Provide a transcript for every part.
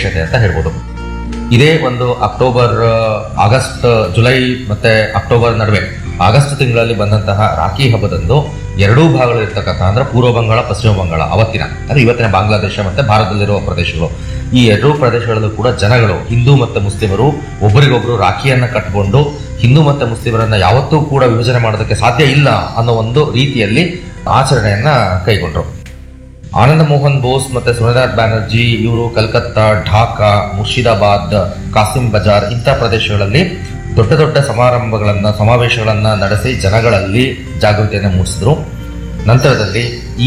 ವಿಶೇಷತೆ ಅಂತ ಹೇಳ್ಬೋದು ಇದೇ ಒಂದು ಅಕ್ಟೋಬರ್ ಆಗಸ್ಟ್ ಜುಲೈ ಮತ್ತೆ ಅಕ್ಟೋಬರ್ ನಡುವೆ ಆಗಸ್ಟ್ ತಿಂಗಳಲ್ಲಿ ಬಂದಂತಹ ರಾಖಿ ಹಬ್ಬದಂದು ಎರಡೂ ಭಾಗಗಳು ಇರ್ತಕ್ಕಂಥ ಅಂದ್ರೆ ಪೂರ್ವ ಬಂಗಾಳ ಪಶ್ಚಿಮ ಬಂಗಾಳ ಅವತ್ತಿನ ಅಂದ್ರೆ ಇವತ್ತಿನ ಬಾಂಗ್ಲಾದೇಶ ಮತ್ತೆ ಭಾರತದಲ್ಲಿರುವ ಪ್ರದೇಶಗಳು ಈ ಎರಡೂ ಪ್ರದೇಶಗಳಲ್ಲೂ ಕೂಡ ಜನಗಳು ಹಿಂದೂ ಮತ್ತು ಮುಸ್ಲಿಮರು ಒಬ್ಬರಿಗೊಬ್ಬರು ರಾಖಿಯನ್ನ ಕಟ್ಟಿಕೊಂಡು ಹಿಂದೂ ಮತ್ತು ಮುಸ್ಲಿಮರನ್ನ ಯಾವತ್ತೂ ಕೂಡ ವಿಭಜನೆ ಮಾಡೋದಕ್ಕೆ ಸಾಧ್ಯ ಇಲ್ಲ ಅನ್ನೋ ಒಂದು ರೀತಿಯಲ್ಲಿ ಆಚರಣೆಯನ್ನ ಕೈಗೊಂಡ್ರು ಆನಂದ ಮೋಹನ್ ಬೋಸ್ ಮತ್ತೆ ಸುರೇಂದ್ರನಾಥ್ ಬ್ಯಾನರ್ಜಿ ಇವರು ಕಲ್ಕತ್ತಾ ಢಾಕಾ ಮುರ್ಷಿದಾಬಾದ್ ಕಾಸಿಂ ಬಜಾರ್ ಇಂಥ ಪ್ರದೇಶಗಳಲ್ಲಿ ದೊಡ್ಡ ದೊಡ್ಡ ಸಮಾರಂಭಗಳನ್ನ ಸಮಾವೇಶಗಳನ್ನ ನಡೆಸಿ ಜನಗಳಲ್ಲಿ ಜಾಗೃತಿಯನ್ನು ಮೂಡಿಸಿದ್ರು ನಂತರದಲ್ಲಿ ಈ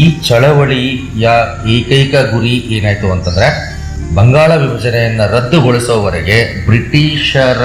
ಚಳವಳಿಯ ಏಕೈಕ ಗುರಿ ಏನಾಯ್ತು ಅಂತಂದ್ರೆ ಬಂಗಾಳ ವಿಭಜನೆಯನ್ನ ರದ್ದುಗೊಳಿಸುವವರೆಗೆ ಬ್ರಿಟಿಷರ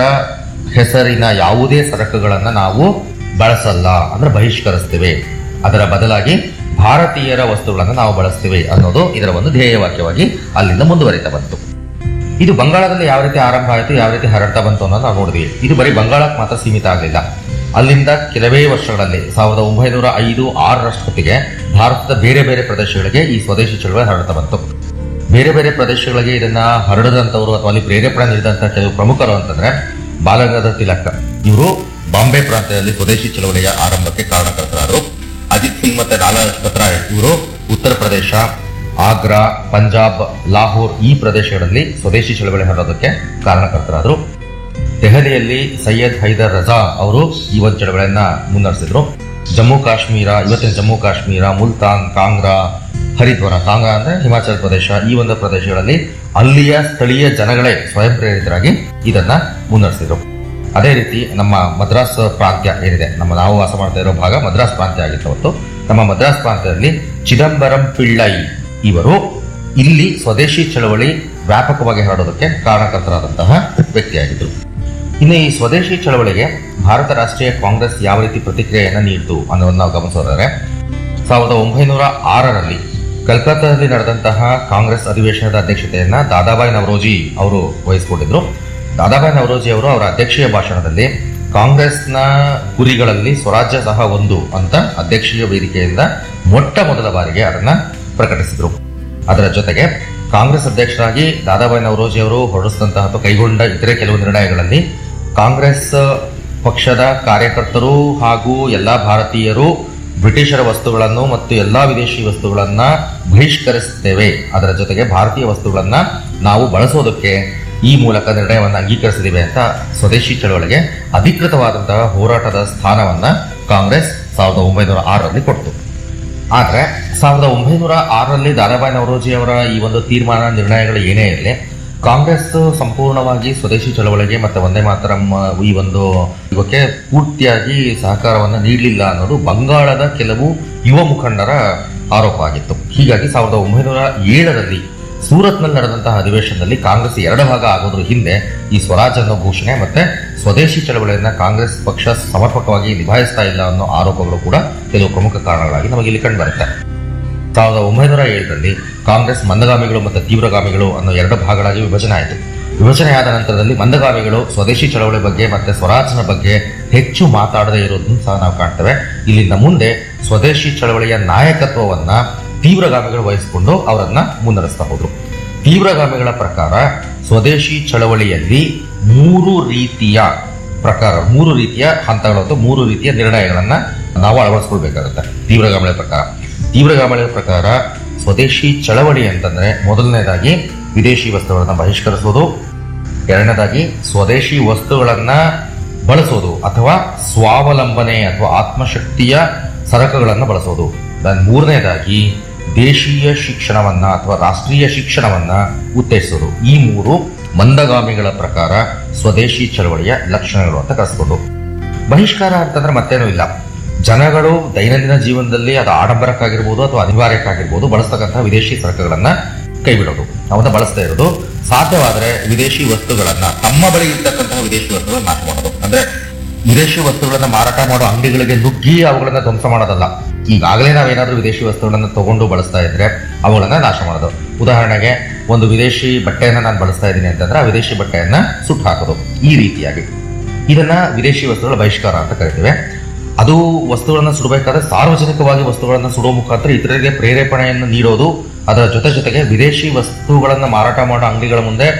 ಹೆಸರಿನ ಯಾವುದೇ ಸರಕುಗಳನ್ನ ನಾವು ಬಳಸಲ್ಲ ಅಂದ್ರೆ ಬಹಿಷ್ಕರಿಸ್ತೇವೆ ಅದರ ಬದಲಾಗಿ ಭಾರತೀಯರ ವಸ್ತುಗಳನ್ನು ನಾವು ಬಳಸ್ತೀವಿ ಅನ್ನೋದು ಇದರ ಒಂದು ಧ್ಯೇಯವಾಕ್ಯವಾಗಿ ಅಲ್ಲಿಂದ ಮುಂದುವರಿತಾ ಬಂತು ಇದು ಬಂಗಾಳದಲ್ಲಿ ಯಾವ ರೀತಿ ಆರಂಭ ಆಯಿತು ಯಾವ ರೀತಿ ಹರಡ್ತಾ ಬಂತು ಅನ್ನೋದು ನಾವು ನೋಡಿದ್ವಿ ಇದು ಬರೀ ಬಂಗಾಳಕ್ಕೆ ಮಾತ್ರ ಸೀಮಿತ ಆಗಲಿಲ್ಲ ಅಲ್ಲಿಂದ ಕೆಲವೇ ವರ್ಷಗಳಲ್ಲಿ ಸಾವಿರದ ಒಂಬೈನೂರ ಐದು ಆರರಷ್ಟೊತ್ತಿಗೆ ಭಾರತದ ಬೇರೆ ಬೇರೆ ಪ್ರದೇಶಗಳಿಗೆ ಈ ಸ್ವದೇಶಿ ಚಳವಳಿ ಹರಡ್ತಾ ಬಂತು ಬೇರೆ ಬೇರೆ ಪ್ರದೇಶಗಳಿಗೆ ಇದನ್ನ ಹರಡದಂತವರು ಅಥವಾ ಅಲ್ಲಿ ಪ್ರೇರೇಪಣೆ ನೀಡಿದಂತಹ ಕೆಲವು ಪ್ರಮುಖರು ಅಂತಂದ್ರೆ ಬಾಲಗಂಗಾಧರ್ ತಿಲಕ್ ಇವರು ಬಾಂಬೆ ಪ್ರಾಂತ್ಯದಲ್ಲಿ ಸ್ವದೇಶಿ ಚಳವಳಿಯ ಆರಂಭಕ್ಕೆ ಕಾರಣಕರ್ತರಾದರು ಅಜಿತ್ ಸಿಂಗ್ ಮತ್ತೆ ಲಾಲಾ ಲಜಪತ್ ರಾಯ್ ಇವರು ಉತ್ತರ ಪ್ರದೇಶ ಆಗ್ರಾ ಪಂಜಾಬ್ ಲಾಹೋರ್ ಈ ಪ್ರದೇಶಗಳಲ್ಲಿ ಸ್ವದೇಶಿ ಚಳವಳಿ ಹರಡೋದಕ್ಕೆ ಕಾರಣಕರ್ತರಾದರು ದೆಹಲಿಯಲ್ಲಿ ಸೈಯದ್ ಹೈದರ್ ರಜಾ ಅವರು ಈ ಒಂದು ಚಳವಳಿಯನ್ನ ಮುನ್ನಡೆಸಿದ್ರು ಜಮ್ಮು ಕಾಶ್ಮೀರ ಇವತ್ತಿನ ಜಮ್ಮು ಕಾಶ್ಮೀರ ಮುಲ್ತಾನ್ ಕಾಂಗ್ರಾ ಹರಿದ್ವಾರ ಕಾಂಗ್ರಾ ಅಂದ್ರೆ ಹಿಮಾಚಲ ಪ್ರದೇಶ ಈ ಒಂದು ಪ್ರದೇಶಗಳಲ್ಲಿ ಅಲ್ಲಿಯ ಸ್ಥಳೀಯ ಜನಗಳೇ ಸ್ವಯಂ ಪ್ರೇರಿತರಾಗಿ ಇದನ್ನ ಮುನ್ನಡೆಸಿದ್ರು ಅದೇ ರೀತಿ ನಮ್ಮ ಮದ್ರಾಸ್ ಪ್ರಾಂತ್ಯ ಏನಿದೆ ನಮ್ಮ ನಾವು ವಾಸ ಮಾಡ್ತಾ ಇರೋ ಭಾಗ ಮದ್ರಾಸ್ ಪ್ರಾಂತ್ಯ ಆಗಿತ್ತು ಅವತ್ತು ನಮ್ಮ ಮದ್ರಾಸ್ ಪ್ರಾಂತ್ಯದಲ್ಲಿ ಚಿದಂಬರಂ ಪಿಳ್ಳೈ ಇವರು ಇಲ್ಲಿ ಸ್ವದೇಶಿ ಚಳವಳಿ ವ್ಯಾಪಕವಾಗಿ ಹರಡೋದಕ್ಕೆ ಕಾರಣಕರ್ತರಾದಂತಹ ವ್ಯಕ್ತಿಯಾಗಿದ್ದರು ಇನ್ನು ಈ ಸ್ವದೇಶಿ ಚಳವಳಿಗೆ ಭಾರತ ರಾಷ್ಟ್ರೀಯ ಕಾಂಗ್ರೆಸ್ ಯಾವ ರೀತಿ ಪ್ರತಿಕ್ರಿಯೆಯನ್ನು ನೀಡಿತು ಅನ್ನೋದನ್ನ ನಾವು ಗಮನಿಸೋದಾದ್ರೆ ಸಾವಿರದ ಒಂಬೈನೂರ ಆರರಲ್ಲಿ ಕಲ್ಕತ್ತಾದಲ್ಲಿ ನಡೆದಂತಹ ಕಾಂಗ್ರೆಸ್ ಅಧಿವೇಶನದ ಅಧ್ಯಕ್ಷತೆಯನ್ನ ದಾದಾಬಾಯಿ ನವರೋಜಿ ಅವರು ವಹಿಸಿಕೊಂಡಿದ್ರು ದಾದಾಬಾಯಿ ನವರೋಜಿ ಅವರು ಅವರ ಅಧ್ಯಕ್ಷೀಯ ಭಾಷಣದಲ್ಲಿ ಕಾಂಗ್ರೆಸ್ನ ಗುರಿಗಳಲ್ಲಿ ಸ್ವರಾಜ್ಯ ಸಹ ಒಂದು ಅಂತ ಅಧ್ಯಕ್ಷೀಯ ವೇದಿಕೆಯಿಂದ ಮೊಟ್ಟ ಮೊದಲ ಬಾರಿಗೆ ಅದನ್ನ ಪ್ರಕಟಿಸಿದ್ರು ಅದರ ಜೊತೆಗೆ ಕಾಂಗ್ರೆಸ್ ಅಧ್ಯಕ್ಷರಾಗಿ ದಾದಾಬಾಯಿ ನವರೋಜಿ ಅವರು ಹೊರಡಿಸಿದಂತಹ ಅಥವಾ ಕೈಗೊಂಡ ಇತರೆ ಕೆಲವು ನಿರ್ಣಯಗಳಲ್ಲಿ ಕಾಂಗ್ರೆಸ್ ಪಕ್ಷದ ಕಾರ್ಯಕರ್ತರು ಹಾಗೂ ಎಲ್ಲಾ ಭಾರತೀಯರು ಬ್ರಿಟಿಷರ ವಸ್ತುಗಳನ್ನು ಮತ್ತು ಎಲ್ಲಾ ವಿದೇಶಿ ವಸ್ತುಗಳನ್ನ ಬಹಿಷ್ಕರಿಸುತ್ತೇವೆ ಅದರ ಜೊತೆಗೆ ಭಾರತೀಯ ವಸ್ತುಗಳನ್ನ ನಾವು ಬಳಸೋದಕ್ಕೆ ಈ ಮೂಲಕ ನಿರ್ಣಯವನ್ನು ಅಂಗೀಕರಿಸಿದ್ದೇವೆ ಅಂತ ಸ್ವದೇಶಿ ಚಳವಳಿಗೆ ಅಧಿಕೃತವಾದಂತಹ ಹೋರಾಟದ ಸ್ಥಾನವನ್ನ ಕಾಂಗ್ರೆಸ್ ಸಾವಿರದ ಒಂಬೈನೂರ ಆರರಲ್ಲಿ ಕೊಡ್ತು ಆದ್ರೆ ಸಾವಿರದ ಒಂಬೈನೂರ ಆರರಲ್ಲಿ ದಾದಾಬಾಯಿ ನವರೋಜಿ ಅವರ ಈ ಒಂದು ತೀರ್ಮಾನ ನಿರ್ಣಯಗಳು ಏನೇ ಇರಲಿ ಕಾಂಗ್ರೆಸ್ ಸಂಪೂರ್ಣವಾಗಿ ಸ್ವದೇಶಿ ಚಳವಳಿಗೆ ಮತ್ತೆ ಒಂದೇ ಮಾತರಂ ಈ ಒಂದು ಇವಕ್ಕೆ ಪೂರ್ತಿಯಾಗಿ ಸಹಕಾರವನ್ನು ನೀಡಲಿಲ್ಲ ಅನ್ನೋದು ಬಂಗಾಳದ ಕೆಲವು ಯುವ ಮುಖಂಡರ ಆರೋಪ ಆಗಿತ್ತು ಹೀಗಾಗಿ ಸಾವಿರದ ಒಂಬೈನೂರ ಏಳರಲ್ಲಿ ಸೂರತ್ನಲ್ಲಿ ನಡೆದಂತಹ ಅಧಿವೇಶನದಲ್ಲಿ ಕಾಂಗ್ರೆಸ್ ಎರಡು ಭಾಗ ಆಗೋದ್ರ ಹಿಂದೆ ಈ ಸ್ವರಾಜ್ ಅನ್ನೋ ಘೋಷಣೆ ಮತ್ತೆ ಸ್ವದೇಶಿ ಚಳವಳಿಯನ್ನ ಕಾಂಗ್ರೆಸ್ ಪಕ್ಷ ಸಮರ್ಪಕವಾಗಿ ನಿಭಾಯಿಸ್ತಾ ಇಲ್ಲ ಅನ್ನೋ ಆರೋಪಗಳು ಕೂಡ ಕೆಲವು ಪ್ರಮುಖ ಕಾರಣಗಳಾಗಿ ನಮಗೆ ಇಲ್ಲಿ ಕಂಡು ಬರುತ್ತೆ ಸಾವಿರದ ಒಂಬೈನೂರ ಏಳರಲ್ಲಿ ಕಾಂಗ್ರೆಸ್ ಮಂದಗಾಮಿಗಳು ಮತ್ತು ತೀವ್ರಗಾಮಿಗಳು ಅನ್ನೋ ಎರಡು ಭಾಗಗಳಾಗಿ ವಿಭಜನೆ ಆಯಿತು ವಿಭಜನೆಯಾದ ನಂತರದಲ್ಲಿ ಮಂದಗಾಮಿಗಳು ಸ್ವದೇಶಿ ಚಳವಳಿ ಬಗ್ಗೆ ಮತ್ತೆ ಸ್ವರಾಜ್ನ ಬಗ್ಗೆ ಹೆಚ್ಚು ಮಾತಾಡದೇ ಇರೋದನ್ನು ಸಹ ನಾವು ಕಾಣ್ತೇವೆ ಇಲ್ಲಿಂದ ಮುಂದೆ ಸ್ವದೇಶಿ ಚಳವಳಿಯ ನಾಯಕತ್ವವನ್ನ ತೀವ್ರಗಾಮಿಗಳು ವಹಿಸಿಕೊಂಡು ಅವರನ್ನ ಮುನ್ನಡೆಸ್ತಾ ಹೋದ್ರು ತೀವ್ರಗಾಮಿಗಳ ಪ್ರಕಾರ ಸ್ವದೇಶಿ ಚಳವಳಿಯಲ್ಲಿ ಮೂರು ರೀತಿಯ ಪ್ರಕಾರ ಮೂರು ರೀತಿಯ ಹಂತಗಳು ಅಥವಾ ಮೂರು ರೀತಿಯ ನಿರ್ಣಯಗಳನ್ನ ನಾವು ಅಳವಡಿಸ್ಕೊಳ್ಬೇಕಾಗುತ್ತೆ ತೀವ್ರಗಾಮಿಗಳ ಪ್ರಕಾರ ತೀವ್ರಗಾಮಿಗಳ ಪ್ರಕಾರ ಸ್ವದೇಶಿ ಚಳವಳಿ ಅಂತಂದ್ರೆ ಮೊದಲನೇದಾಗಿ ವಿದೇಶಿ ವಸ್ತುಗಳನ್ನ ಬಹಿಷ್ಕರಿಸೋದು ಎರಡನೇದಾಗಿ ಸ್ವದೇಶಿ ವಸ್ತುಗಳನ್ನ ಬಳಸೋದು ಅಥವಾ ಸ್ವಾವಲಂಬನೆ ಅಥವಾ ಆತ್ಮಶಕ್ತಿಯ ಸರಕುಗಳನ್ನು ಬಳಸೋದು ದನ್ ಮೂರನೇದಾಗಿ ದೇಶೀಯ ಶಿಕ್ಷಣವನ್ನ ಅಥವಾ ರಾಷ್ಟ್ರೀಯ ಶಿಕ್ಷಣವನ್ನ ಉತ್ತೇಜಿಸೋದು ಈ ಮೂರು ಮಂದಗಾಮಿಗಳ ಪ್ರಕಾರ ಸ್ವದೇಶಿ ಚಳವಳಿಯ ಲಕ್ಷಣಗಳು ಅಂತ ಕರೆಸ್ಕೊಂಡು ಬಹಿಷ್ಕಾರ ಅಂತಂದ್ರೆ ಮತ್ತೇನೂ ಇಲ್ಲ ಜನಗಳು ದೈನಂದಿನ ಜೀವನದಲ್ಲಿ ಅದು ಆಡಂಬರಕ್ಕಾಗಿರ್ಬೋದು ಅಥವಾ ಅನಿವಾರ್ಯಕ್ಕಾಗಿರ್ಬೋದು ಬಳಸ್ತಕ್ಕಂತಹ ವಿದೇಶಿ ಸರಕುಗಳನ್ನ ಕೈ ಬಿಡೋದು ಅವನ್ನ ಬಳಸ್ತಾ ಇರೋದು ಸಾಧ್ಯವಾದರೆ ವಿದೇಶಿ ವಸ್ತುಗಳನ್ನ ತಮ್ಮ ಬಳಿ ಇರ್ತಕ್ಕಂತಹ ವಿದೇಶಿ ವಸ್ತುಗಳನ್ನ ನಾಶ ಮಾಡೋದು ಅಂದ್ರೆ ವಿದೇಶಿ ವಸ್ತುಗಳನ್ನ ಮಾರಾಟ ಮಾಡೋ ಅಂಗಡಿಗಳಿಗೆ ನುಗ್ಗಿ ಅವುಗಳನ್ನ ಧ್ವಂಸ ಮಾಡೋದಲ್ಲ ಈಗಾಗಲೇ ನಾವೇನಾದ್ರೂ ವಿದೇಶಿ ವಸ್ತುಗಳನ್ನ ತಗೊಂಡು ಬಳಸ್ತಾ ಇದ್ರೆ ಅವುಗಳನ್ನ ನಾಶ ಮಾಡೋದು ಉದಾಹರಣೆಗೆ ಒಂದು ವಿದೇಶಿ ಬಟ್ಟೆಯನ್ನ ನಾನು ಬಳಸ್ತಾ ಇದ್ದೀನಿ ಅಂತಂದ್ರೆ ಆ ವಿದೇಶಿ ಬಟ್ಟೆಯನ್ನ ಸುಟ್ಟು ಹಾಕೋದು ಈ ರೀತಿಯಾಗಿ ಇದನ್ನ ವಿದೇಶಿ ವಸ್ತುಗಳ ಬಹಿಷ್ಕಾರ ಅಂತ ಕರಿತೇವೆ ಅದು ವಸ್ತುಗಳನ್ನ ಸುಡಬೇಕಾದ್ರೆ ಸಾರ್ವಜನಿಕವಾಗಿ ವಸ್ತುಗಳನ್ನ ಸುಡುವ ಮುಖಾಂತರ ಇತರರಿಗೆ ಪ್ರೇರೇಪಣೆಯನ್ನು ನೀಡೋದು ಅದರ ಜೊತೆ ಜೊತೆಗೆ ವಿದೇಶಿ ವಸ್ತುಗಳನ್ನ ಮಾರಾಟ ಮಾಡೋ ಅಂಗಡಿಗಳ ಮುಂದೆ